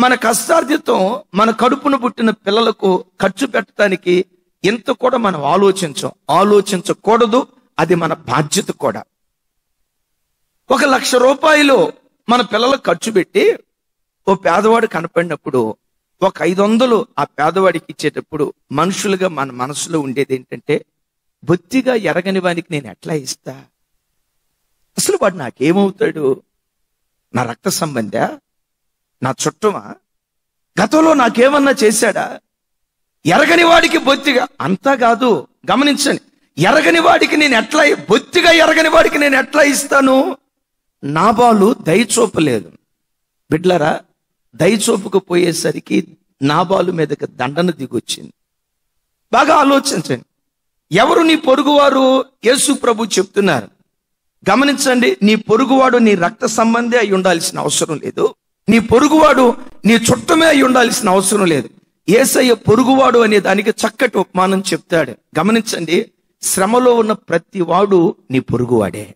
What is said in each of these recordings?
మన కష్టార్జితం మన కడుపున పుట్టిన పిల్లలకు ఖర్చు పెట్టడానికి ఇంత కూడా మనం ఆలోచించం ఆలోచించకూడదు అది మన బాధ్యత కూడా ఒక లక్ష రూపాయలు మన పిల్లలకు ఖర్చు పెట్టి ఓ పేదవాడు కనపడినప్పుడు ఒక ఐదు వందలు ఆ పేదవాడికి ఇచ్చేటప్పుడు మనుషులుగా మన మనసులో ఉండేది ఏంటంటే బొత్తిగా ఎరగని వానికి నేను ఎట్లా ఇస్తా అసలు వాడు నాకేమవుతాడు నా రక్త సంబంధ నా చుట్టమా గతంలో నాకేమన్నా చేశాడా ఎరగని వాడికి బొత్తిగా అంతా కాదు గమనించండి ఎరగని వాడికి నేను ఎట్లా బొత్తిగా ఎరగని వాడికి నేను ఎట్లా ఇస్తాను నాబాలు దయచూపలేదు బిడ్లరా దయచూపుకు పోయేసరికి నాబాలు మీదకి దండన దిగొచ్చింది బాగా ఆలోచించండి ఎవరు నీ పొరుగువారు యేసు ప్రభు చెప్తున్నారు గమనించండి నీ పొరుగువాడు నీ రక్త సంబంధి అయి ఉండాల్సిన అవసరం లేదు నీ పొరుగువాడు నీ చుట్టమే అయి ఉండాల్సిన అవసరం లేదు ఏసయ్య పొరుగువాడు అనే దానికి చక్కటి ఉపమానం చెప్తాడు గమనించండి శ్రమలో ఉన్న ప్రతి వాడు నీ పొరుగువాడే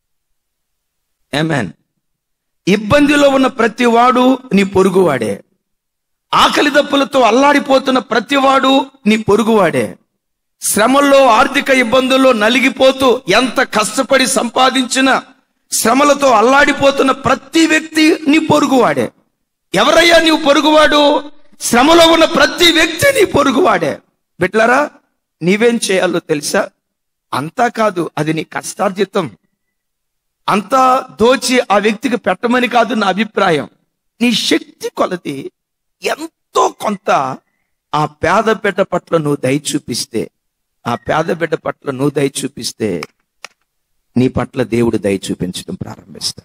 ఏమేన్ ఇబ్బందిలో ఉన్న ప్రతి వాడు నీ పొరుగువాడే ఆకలి దప్పులతో అల్లాడిపోతున్న ప్రతివాడు నీ పొరుగువాడే శ్రమల్లో ఆర్థిక ఇబ్బందుల్లో నలిగిపోతూ ఎంత కష్టపడి సంపాదించిన శ్రమలతో అల్లాడిపోతున్న ప్రతి వ్యక్తి నీ పొరుగువాడే ఎవరయ్యా నీవు పొరుగువాడు శ్రమలో ఉన్న ప్రతి వ్యక్తి నీ పొరుగువాడే బిడ్లరా నీవేం చేయాలో తెలుసా అంతా కాదు అది నీ కష్టార్జితం అంతా దోచి ఆ వ్యక్తికి పెట్టమని కాదు నా అభిప్రాయం నీ శక్తి కొలది ఎంతో కొంత ఆ పేద బిడ్డ పట్ల నువ్వు దయ చూపిస్తే ఆ పేద బిడ్డ పట్ల నువ్వు దయ చూపిస్తే నీ పట్ల దేవుడు దయ చూపించడం ప్రారంభిస్తా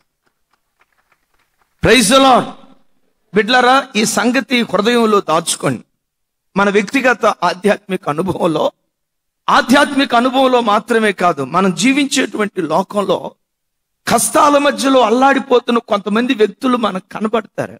ప్రైజ్ లార్డ్ బిడ్లరా ఈ సంగతి హృదయంలో దాచుకోండి మన వ్యక్తిగత ఆధ్యాత్మిక అనుభవంలో ఆధ్యాత్మిక అనుభవంలో మాత్రమే కాదు మనం జీవించేటువంటి లోకంలో కష్టాల మధ్యలో అల్లాడిపోతున్న కొంతమంది వ్యక్తులు మనకు కనబడతారు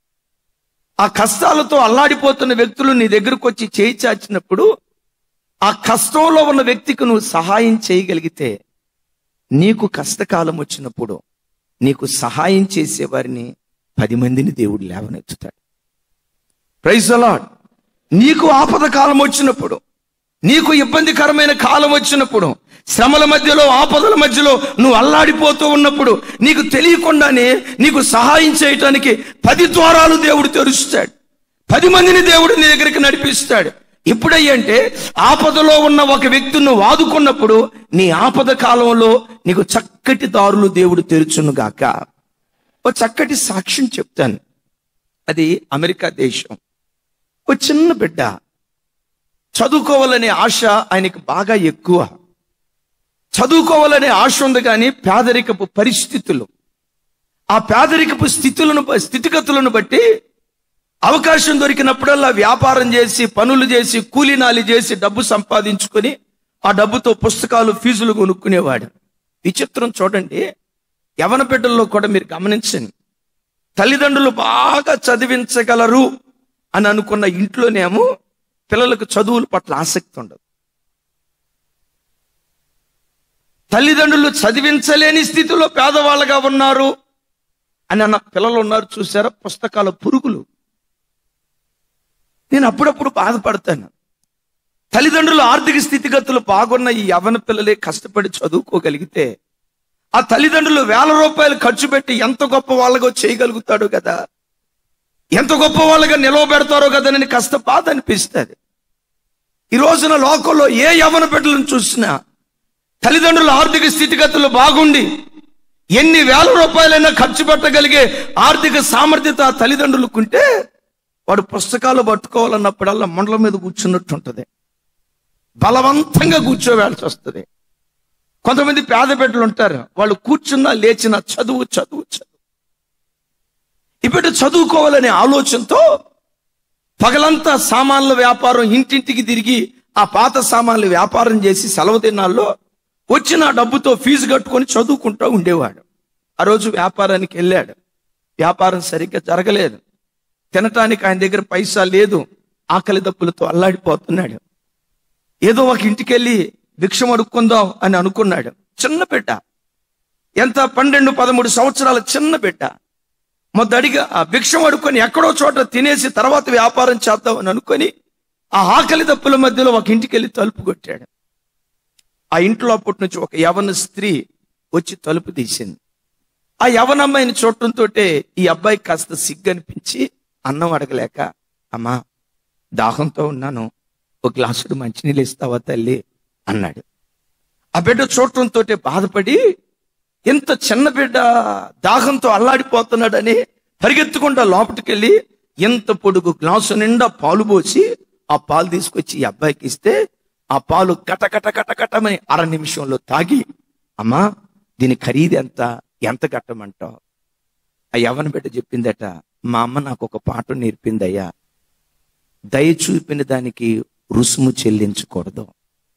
ఆ కష్టాలతో అల్లాడిపోతున్న వ్యక్తులు నీ దగ్గరకు వచ్చి చేయి చాచినప్పుడు ఆ కష్టంలో ఉన్న వ్యక్తికి నువ్వు సహాయం చేయగలిగితే నీకు కష్టకాలం వచ్చినప్పుడు నీకు సహాయం చేసే వారిని పది మందిని దేవుడు లేవనెత్తుతాడు ప్రైజ్ అలాడ్ నీకు ఆపద కాలం వచ్చినప్పుడు నీకు ఇబ్బందికరమైన కాలం వచ్చినప్పుడు శ్రమల మధ్యలో ఆపదల మధ్యలో నువ్వు అల్లాడిపోతూ ఉన్నప్పుడు నీకు తెలియకుండానే నీకు సహాయం చేయటానికి పది ద్వారాలు దేవుడు తెరుస్తాడు పది మందిని దేవుడు నీ దగ్గరికి నడిపిస్తాడు ఇప్పుడయ్యంటే ఆపదలో ఉన్న ఒక వ్యక్తిని నువ్వు ఆదుకున్నప్పుడు నీ ఆపద కాలంలో నీకు చక్కటి దారులు దేవుడు తెరుచును గాక ఓ చక్కటి సాక్ష్యం చెప్తాను అది అమెరికా దేశం ఓ చిన్న బిడ్డ చదువుకోవాలనే ఆశ ఆయనకి బాగా ఎక్కువ చదువుకోవాలనే ఆశ ఉంది కానీ పేదరికపు పరిస్థితులు ఆ పేదరికపు స్థితులను స్థితిగతులను బట్టి అవకాశం దొరికినప్పుడల్లా వ్యాపారం చేసి పనులు చేసి కూలీనాలి చేసి డబ్బు సంపాదించుకొని ఆ డబ్బుతో పుస్తకాలు ఫీజులు కొనుక్కునేవాడు విచిత్రం చూడండి యవన బిడ్డల్లో కూడా మీరు గమనించండి తల్లిదండ్రులు బాగా చదివించగలరు అని అనుకున్న ఇంట్లోనేమో పిల్లలకు చదువుల పట్ల ఆసక్తి ఉండదు తల్లిదండ్రులు చదివించలేని స్థితిలో పేదవాళ్ళగా ఉన్నారు అని అన్న పిల్లలు ఉన్నారు చూసారా పుస్తకాల పురుగులు నేను అప్పుడప్పుడు బాధపడతాను తల్లిదండ్రుల ఆర్థిక స్థితిగతులు బాగున్న ఈ యవన పిల్లలే కష్టపడి చదువుకోగలిగితే ఆ తల్లిదండ్రులు వేల రూపాయలు ఖర్చు పెట్టి ఎంత గొప్ప వాళ్ళగా చేయగలుగుతాడు కదా ఎంత గొప్ప వాళ్ళగా నిలవబెడతారో కదా అని కష్ట బాధ అనిపిస్తుంది ఈ రోజున లోకంలో ఏ యవన బిడ్డలను చూసినా తల్లిదండ్రుల ఆర్థిక స్థితిగతులు బాగుండి ఎన్ని వేల రూపాయలైనా ఖర్చు పెట్టగలిగే ఆర్థిక సామర్థ్యత ఆ తల్లిదండ్రులకుంటే వాడు పుస్తకాలు పట్టుకోవాలన్నప్పుడల్లా మండలం మీద కూర్చున్నట్టు ఉంటుంది బలవంతంగా కూర్చోవేయాల్సి వస్తుంది కొంతమంది పేద బిడ్డలు ఉంటారు వాళ్ళు కూర్చున్నా లేచిన చదువు చదువు చదువు ఇప్పుడు చదువుకోవాలనే ఆలోచనతో పగలంతా సామాన్ల వ్యాపారం ఇంటింటికి తిరిగి ఆ పాత సామాన్లు వ్యాపారం చేసి సెలవు దినాల్లో వచ్చిన ఆ డబ్బుతో ఫీజు కట్టుకొని చదువుకుంటూ ఉండేవాడు ఆ రోజు వ్యాపారానికి వెళ్ళాడు వ్యాపారం సరిగ్గా జరగలేదు తినటానికి ఆయన దగ్గర పైసా లేదు ఆకలి దప్పులతో అల్లాడిపోతున్నాడు ఏదో ఒక ఇంటికి వెళ్ళి భిక్షం అడుక్కుందాం అని అనుకున్నాడు చిన్న బిడ్డ ఎంత పన్నెండు పదమూడు సంవత్సరాల చిన్న బిడ్డ మొదడిగా ఆ భిక్షం అడుక్కొని ఎక్కడో చోట తినేసి తర్వాత వ్యాపారం చేద్దామని అనుకొని ఆ ఆకలి దప్పుల మధ్యలో ఒక ఇంటికి వెళ్ళి తలుపు కొట్టాడు ఆ ఇంట్లో అప్పటి నుంచి ఒక యవన స్త్రీ వచ్చి తలుపు తీసింది ఆ యవనమ్మాయిని చూడటంతో ఈ అబ్బాయి కాస్త సిగ్గు అనిపించి అన్నం అడగలేక అమ్మా దాహంతో ఉన్నాను ఒక గ్లాసుడు మంచినీళ్ళు ఇస్తావా తల్లి అన్నాడు ఆ బిడ్డ చూడటంతో బాధపడి ఇంత చిన్న బిడ్డ దాహంతో అల్లాడిపోతున్నాడని పరిగెత్తుకుంటా లోపలికెళ్ళి ఎంత పొడుగు గ్లాసు నిండా పాలు పోసి ఆ పాలు తీసుకొచ్చి ఈ అబ్బాయికి ఇస్తే ఆ పాలు కటకట కటకటమని అర నిమిషంలో తాగి అమ్మా దీని ఖరీదు ఎంత ఎంత కట్టమంటావు ఆ యవన బిడ్డ చెప్పిందట మా అమ్మ నాకు ఒక పాట నేర్పిందయ్యా దయ చూపిన దానికి రుసుము చెల్లించకూడదు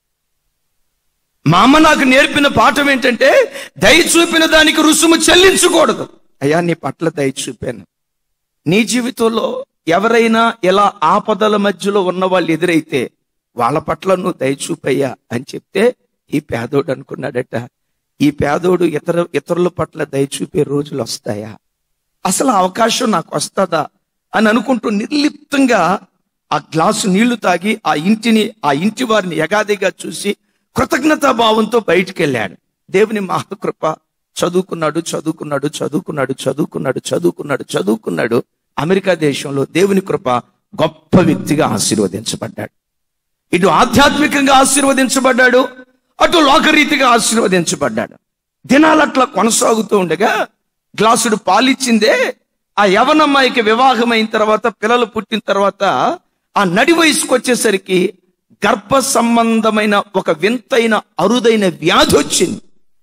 మా అమ్మ నాకు నేర్పిన పాఠం ఏంటంటే దయ చూపిన దానికి రుసుము చెల్లించకూడదు అయ్యా నీ పట్ల దయ చూపాను నీ జీవితంలో ఎవరైనా ఇలా ఆపదల మధ్యలో ఉన్న వాళ్ళు ఎదురైతే వాళ్ళ పట్ల నువ్వు దయ చూపయ్యా అని చెప్తే ఈ పేదోడు అనుకున్నాడట ఈ పేదోడు ఇతర ఇతరుల పట్ల దయ చూపే రోజులు వస్తాయా అసలు ఆ అవకాశం నాకు వస్తుందా అని అనుకుంటూ నిర్లిప్తంగా ఆ గ్లాసు నీళ్లు తాగి ఆ ఇంటిని ఆ ఇంటి వారిని యగాదిగా చూసి కృతజ్ఞతా భావంతో బయటికి వెళ్ళాడు దేవుని మహాకృప చదువుకున్నాడు చదువుకున్నాడు చదువుకున్నాడు చదువుకున్నాడు చదువుకున్నాడు చదువుకున్నాడు అమెరికా దేశంలో దేవుని కృప గొప్ప వ్యక్తిగా ఆశీర్వదించబడ్డాడు ఇటు ఆధ్యాత్మికంగా ఆశీర్వదించబడ్డాడు అటు లోకరీతిగా ఆశీర్వదించబడ్డాడు దినాలు అట్లా కొనసాగుతూ ఉండగా గ్లాసుడు పాలిచ్చిందే ఆ యవనమ్మాయికి వివాహం అయిన తర్వాత పిల్లలు పుట్టిన తర్వాత ఆ నడి వయసుకు వచ్చేసరికి గర్భ సంబంధమైన ఒక వింతైన అరుదైన వ్యాధి వచ్చింది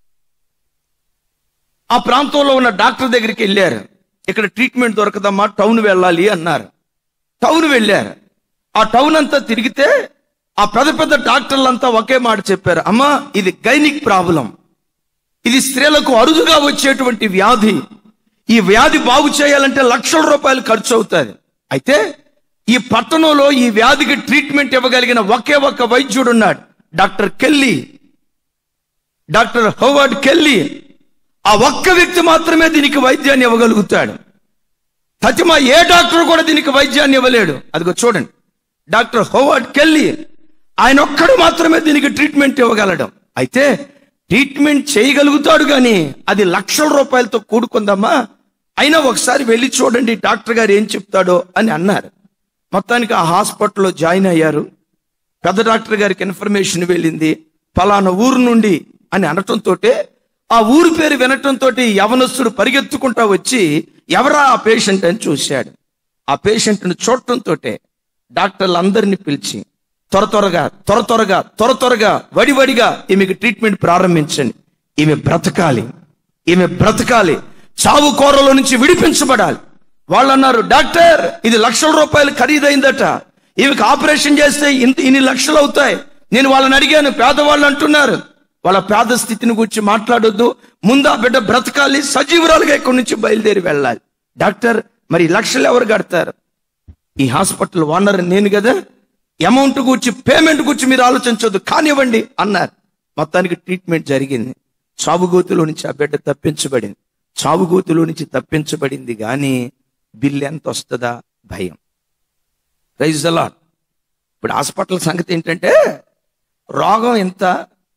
ఆ ప్రాంతంలో ఉన్న డాక్టర్ దగ్గరికి వెళ్ళారు ఇక్కడ ట్రీట్మెంట్ దొరకదమ్మా టౌన్ వెళ్ళాలి అన్నారు టౌన్ వెళ్ళారు ఆ టౌన్ అంతా తిరిగితే ఆ పెద్ద పెద్ద డాక్టర్లంతా ఒకే మాట చెప్పారు అమ్మా ఇది గైనిక్ ప్రాబ్లం ఇది స్త్రీలకు అరుదుగా వచ్చేటువంటి వ్యాధి ఈ వ్యాధి బాగు చేయాలంటే లక్షల రూపాయలు ఖర్చు అవుతుంది అయితే ఈ పట్టణంలో ఈ వ్యాధికి ట్రీట్మెంట్ ఇవ్వగలిగిన ఒకే ఒక్క వైద్యుడు ఉన్నాడు doctor Kelly doctor Howard Kelly ఆ ఒక్క వ్యక్తి మాత్రమే దీనికి వైద్యాన్ని ఇవ్వగలుగుతాడు ప్రతిమ ఏ డాక్టర్ కూడా దీనికి వైద్యాన్ని ఇవ్వలేడు అదిగో చూడండి డాక్టర్ హోవర్డ్ కెల్లి ఆయన ఒక్కడు మాత్రమే దీనికి ట్రీట్మెంట్ ఇవ్వగలడం అయితే ట్రీట్మెంట్ చేయగలుగుతాడు కానీ అది లక్షల రూపాయలతో కూడుకుందమ్మా అయినా ఒకసారి వెళ్ళి చూడండి డాక్టర్ గారు ఏం చెప్తాడో అని అన్నారు మొత్తానికి ఆ హాస్పిటల్లో జాయిన్ అయ్యారు పెద్ద డాక్టర్ గారికి ఇన్ఫర్మేషన్ వెళ్ళింది ఫలానా ఊరు నుండి అని అనటంతో ఆ ఊరు పేరు వినటంతో యవనస్తుడు పరిగెత్తుకుంటా వచ్చి ఎవరా ఆ పేషెంట్ అని చూశాడు ఆ పేషెంట్ను చూడటంతో డాక్టర్లు అందరినీ పిలిచి త్వర త్వరగా త్వర త్వరగా త్వర త్వరగా వడివడిగా ఈమెకి ట్రీట్మెంట్ ప్రారంభించండి ఈమె బ్రతకాలి ఈమె బ్రతకాలి చావు కోరలో నుంచి విడిపించబడాలి వాళ్ళు అన్నారు డాక్టర్ ఇది లక్షల రూపాయలు ఖరీదైందట ఈమెకి ఆపరేషన్ చేస్తే ఇంత ఇన్ని లక్షలు అవుతాయి నేను వాళ్ళని అడిగాను పేదవాళ్ళు అంటున్నారు వాళ్ళ పేద స్థితిని గురించి మాట్లాడొద్దు ముందు ఆ బిడ్డ బ్రతకాలి సజీవురాలుగా ఇక్కడి నుంచి బయలుదేరి వెళ్ళాలి డాక్టర్ మరి ఈ లక్షలు ఎవరు కడతారు ఈ హాస్పిటల్ ఓనర్ నేను కదా అమౌంట్ గురించి పేమెంట్ గురించి మీరు ఆలోచించొద్దు కానివ్వండి అన్నారు మొత్తానికి ట్రీట్మెంట్ జరిగింది చావుగోతులో నుంచి ఆ బిడ్డ తప్పించబడింది చావుగోతులో నుంచి తప్పించబడింది కానీ బిల్లు ఎంత వస్తుందా భయం రైజ్ అలా ఇప్పుడు హాస్పిటల్ సంగతి ఏంటంటే రోగం ఎంత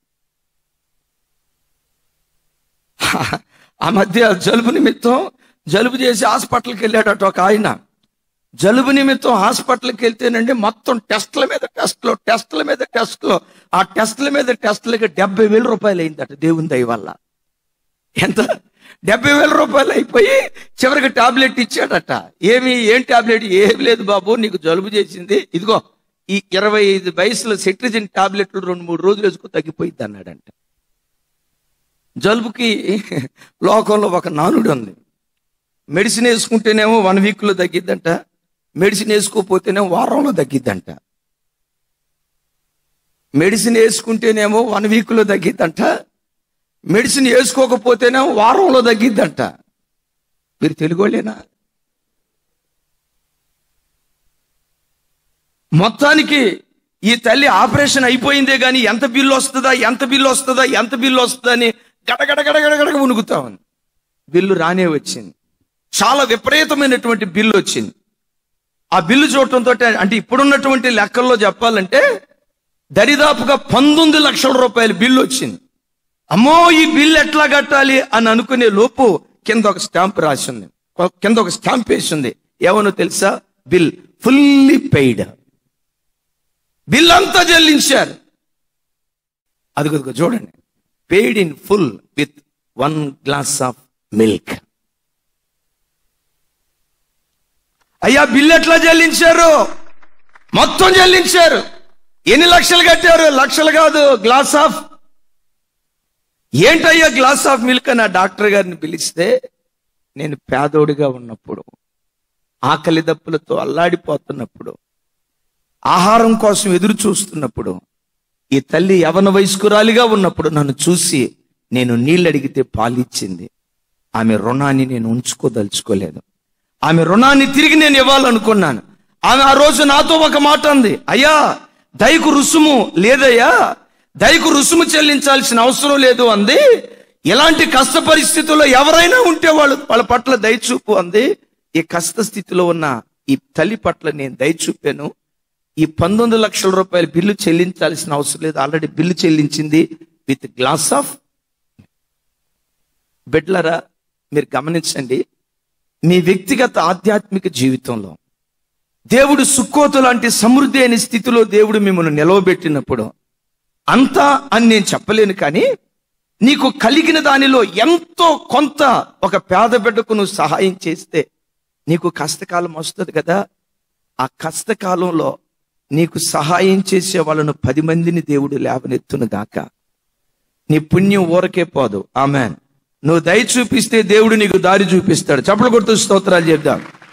ఆ మధ్య జలుబు నిమిత్తం జలుబు చేసి హాస్పిటల్కి వెళ్ళాడట ఒక ఆయన జలుబు నిమిత్తం హాస్పిటల్కి వెళ్తేనండి మొత్తం టెస్ట్ల మీద టెస్ట్లు టెస్ట్ల మీద టెస్ట్లు ఆ టెస్ట్ల మీద టెస్ట్లకి డెబ్బై వేల రూపాయలు అయిందట దేవుని దయ వల్ల ఎంత డెబ్బై వేల రూపాయలు అయిపోయి చివరికి టాబ్లెట్ ఇచ్చాడట ఏమి ఏం టాబ్లెట్ ఏమి లేదు బాబు నీకు జలుబు చేసింది ఇదిగో ఈ ఇరవై ఐదు వయసులో సెట్రిజిన్ టాబ్లెట్లు రెండు మూడు రోజులు వేసుకుని తగ్గిపోయింది అన్నాడంట జలుబుకి లోకంలో ఒక నానుడు ఉంది మెడిసిన్ వేసుకుంటేనేమో వన్ వీక్లో తగ్గిద్దంట మెడిసిన్ వేసుకోకపోతేనేమో వారంలో తగ్గిద్దంట మెడిసిన్ వేసుకుంటేనేమో వన్ వీక్లో తగ్గిద్దంట మెడిసిన్ వేసుకోకపోతేనేమో వారంలో తగ్గిద్దంట మీరు తెలుగోళ్ళేనా మొత్తానికి ఈ తల్లి ఆపరేషన్ అయిపోయిందే గాని ఎంత బిల్లు వస్తుందా ఎంత బిల్లు వస్తుందా ఎంత బిల్లు వస్తుందా అని గడగడ గడగడ గడగ ఉనుకుతా ఉంది బిల్లు రానే వచ్చింది చాలా విపరీతమైనటువంటి బిల్లు వచ్చింది ఆ బిల్లు చూడటంతో అంటే ఇప్పుడున్నటువంటి లెక్కల్లో చెప్పాలంటే దరిదాపుగా పంతొమ్మిది లక్షల రూపాయల బిల్లు వచ్చింది అమ్మో ఈ బిల్ ఎట్లా కట్టాలి అని అనుకునే లోపు కింద ఒక స్టాంప్ రాసింది కింద ఒక స్టాంప్ వేసింది ఏమనో తెలుసా బిల్ ఫుల్లీ పెయిడ్ బిల్ అంతా చెల్లించారు అదిగో చూడండి paid in full with one glass of milk అయ్యా బిల్ ఎట్లా చెల్లించారు మొత్తం చెల్లించారు ఎన్ని లక్షలు కట్టారు లక్షలు కాదు గ్లాస్ ఆఫ్ ఏంటయ్యా గ్లాస్ ఆఫ్ మిల్క్ అని ఆ డాక్టర్ గారిని పిలిస్తే నేను పేదోడిగా ఉన్నప్పుడు ఆకలి దప్పులతో అల్లాడిపోతున్నప్పుడు ఆహారం కోసం ఎదురు చూస్తున్నప్పుడు ఈ తల్లి యవన వయస్కురాలిగా ఉన్నప్పుడు నన్ను చూసి నేను నీళ్ళు అడిగితే పాలిచ్చింది ఆమె రుణాన్ని నేను ఉంచుకోదలుచుకోలేదు ఆమె రుణాన్ని తిరిగి నేను ఇవ్వాలనుకున్నాను ఆమె ఆ రోజు నాతో ఒక మాట అంది అయ్యా దయకు రుసుము లేదయ్యా దయకు రుసుము చెల్లించాల్సిన అవసరం లేదు అంది ఇలాంటి కష్ట పరిస్థితుల్లో ఎవరైనా ఉంటే వాళ్ళు వాళ్ళ పట్ల దయచూపు అంది ఈ కష్ట స్థితిలో ఉన్న ఈ తల్లి పట్ల నేను దయచూపాను ఈ పంతొమ్మిది లక్షల రూపాయల బిల్లు చెల్లించాల్సిన అవసరం లేదు ఆల్రెడీ బిల్లు చెల్లించింది విత్ గ్లాస్ ఆఫ్ బిడ్లరా మీరు గమనించండి మీ వ్యక్తిగత ఆధ్యాత్మిక జీవితంలో దేవుడు సుక్కోతు లాంటి సమృద్ధి అయిన స్థితిలో దేవుడు మిమ్మల్ని నిలవబెట్టినప్పుడు అంతా అని నేను చెప్పలేను కానీ నీకు కలిగిన దానిలో ఎంతో కొంత ఒక పేద బిడ్డకు నువ్వు సహాయం చేస్తే నీకు కష్టకాలం వస్తుంది కదా ఆ కష్టకాలంలో నీకు సహాయం చేసే వాళ్ళను పది మందిని దేవుడు లేవనెత్తును గాక నీ పుణ్యం ఊరకే పోదు ఆమె నువ్వు దయ చూపిస్తే దేవుడు నీకు దారి చూపిస్తాడు చప్పలు కొడుతూ స్తోత్రాలు చెప్దాం